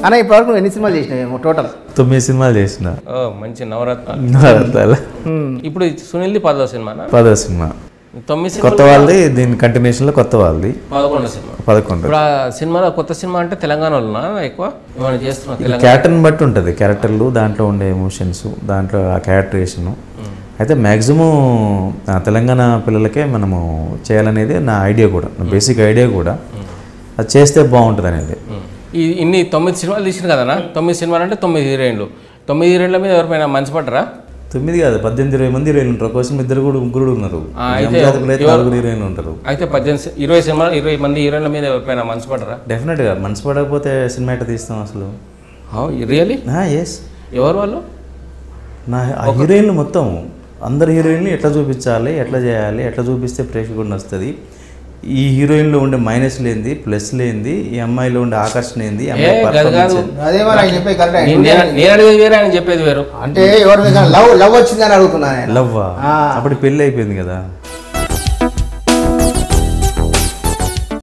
అన్న ఇప్పటివరకు నువ్వు ఎన్ని సినిమాలు చేసినావేమో టోటల్ తొమ్మిది సినిమాలు చేసిన ఓ మంచి నవరత్న నవరత్నాలు. ఇప్పుడు సునీల్ది పదో సినిమానా పదో సినిమా తొమ్మిది సినిమా కొత్త వాళ్ళది దీని కంటిన్యూషన్ లో కొత్త వాళ్ళది పదకొండు సినిమా పదకొండు ఇప్పుడు ఆ సినిమాలో కొత్త సినిమా అంటే తెలంగాణలోనా ఎక్కువ ఏమైనా చేస్తున్నా తెలంగాణ క్యారెక్టర్ని బట్టి ఉంటుంది క్యారెక్టర్లు దాంట్లో ఉండే ఎమోషన్స్ దాంట్లో ఆ క్యారెక్టరేషన్ అయితే మ్యాక్సిమం తెలంగాణ పిల్లలకే మనము చేయాలనేది నా ఐడియా కూడా నా బేసిక్ ఐడియా కూడా అది చేస్తే బాగుంటుంది అనేది ఉమ్. ఈ ఇన్ని తొమ్మిది సినిమాలు తీసిన కదనా తొమ్మిది సినిమాలు అంటే తొమ్మిది హీరోయిన్లు తొమ్మిది హీరోయిన్ల మీద ఎవరిపైనా మంచి పడ్డరా తొమ్మిది కాదు పద్దెనిమిది ఇరవై మంది హీరోయిన్లు ఉంటారు కోసం ఇద్దరు కూడా ముగ్గురు కూడా ఉన్నారు ఆ, అయితే జాతకులు అయితే నలుగురు హీరోయిన్లు ఉంటారు అయితే పద్దెనిమిది సి- ఇరవై సినిమాలు ఇరవై మంది హీరోయిన్ల మీద ఎవరిపైనా మంచి పడ్డరా డెఫినెట్గా మనసు పడకపోతే సినిమా ఎట్లా తీస్తాం అసలు రియలీ ఎస్ ఎవరు వాళ్ళు నా ఆ హీరోయిన్లు మొత్తం అందరు హీరోయిన్లు ఎట్లా చూపించాలి ఎట్లా చేయాలి ఎట్లా చూపిస్తే ప్రేక్షకుడు వస్తుంది ఈ హీరోయిన్లో ఉండే మైనస్ లేనిది ప్లస్ లేనిది ఈ అమ్మాయిలో ఉండే ఆకర్షణ ఏంది ఈ ఏ అమ్మాయి కాదు performance కాదు ఏంది. అదే మరి ఆయన చెప్పేది కరెక్ట్ నేను నేను- నేను అడిగేది వేరే ఆయన చెప్పేది వేరు అంటే ఎవరి మీద లవ్ లవ్ వచ్చిందని అడుగుతున్నా నేను లవ్వా ఆ. అప్పుడు పెళ్ళి అయిపోయింది కదా